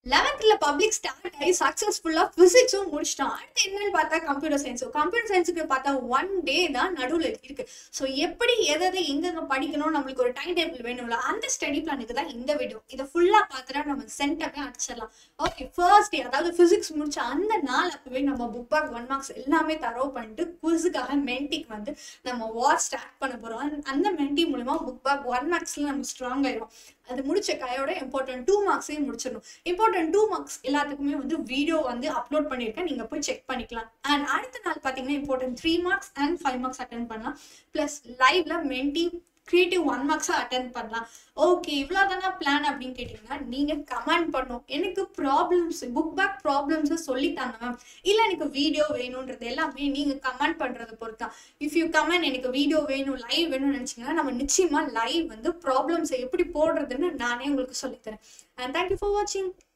லெவன்த்ல public start ஆகி சக்சஸ்ஃபுல்லா பிசிக்ஸும் முடிச்சிட்டோம் அடுத்து என்னன்னு பார்த்தா கம்ப்யூட்டர் சயின்ஸ் கம்ப்யூட்டர் சயின்ஸுக்கு பார்த்தா ஒன் டே தான் நடுவில் இருக்கு ஸோ எப்படி எதை எதை எங்கெங்க படிக்கணும் நம்மளுக்கு ஒரு டைம் டேபிள் வேணும்ல அந்த ஸ்டடி பிளானுக்கு தான் இந்த வீடியோ இதை ஃபுல்லா பார்த்துட்டா நம்ம சென்டமே அடிச்சிடலாம் ஓகே ஃபர்ஸ்ட் டே அதாவது பிசிக்ஸ் முடிச்ச அந்த நாள் அப்பவே நம்ம புக் பேக் ஒன் மார்க்ஸ் எல்லாமே தரவு பண்ணிட்டு குவிஸுக்காக மென்டிக்கு வந்து நம்ம வார் ஸ்டார்ட் பண்ண போறோம் அந்த- அந்த மென்டி மூலமா புக் பேக் ஒன் மார்க்ஸ்ல நம்ம ஸ்ட்ராங் ஆயிடும் அது முடிச்ச கையோட இம்பார்ட்டன்ட் டூ மார்க்ஸையும் முடிச்சிடணும் இம்பார்ட்டன்ட் டூ மார்க்ஸ் எல்லாத்துக்குமே வந்து வீடியோ வந்து அப்லோட் பண்ணியிருக்கேன் நீங்க போய் செக் பண்ணிக்கலாம் அண்ட் அடுத்த நாள் பார்த்தீங்கன்னா important three marks and five marks attend பண்ணலாம் ப்ளஸ் லைவ்ல மென்டி கிரியேட்டிவ் ஒன் மார்க்ஸாக அட்டன் பண்ணலாம் ஓகே இவ்வளோ தானே பிளான் அப்படின்னு கேட்டிங்கன்னா நீங்கள் கமெண்ட் பண்ணும் எனக்கு ப்ராப்ளம்ஸ் புக் பேக் ப்ராப்ளம்ஸை சொல்லித்தாங்க மேம் இல்லை எனக்கு வீடியோ வேணுன்றது எல்லாமே நீங்கள் கமெண்ட் பண்ணுறதை பொறுத்தா இஃப் யூ கமெண்ட் எனக்கு வீடியோ வேணும் லைவ் வேணும்னு நினச்சிங்கன்னா நம்ம நிச்சயமாக லைவ் வந்து ப்ராப்ளம்ஸை எப்படி போடுறதுன்னு நானே உங்களுக்கு சொல்லித்தரேன் அண்ட் தேங்க்யூ ஃபார் வாட்சிங்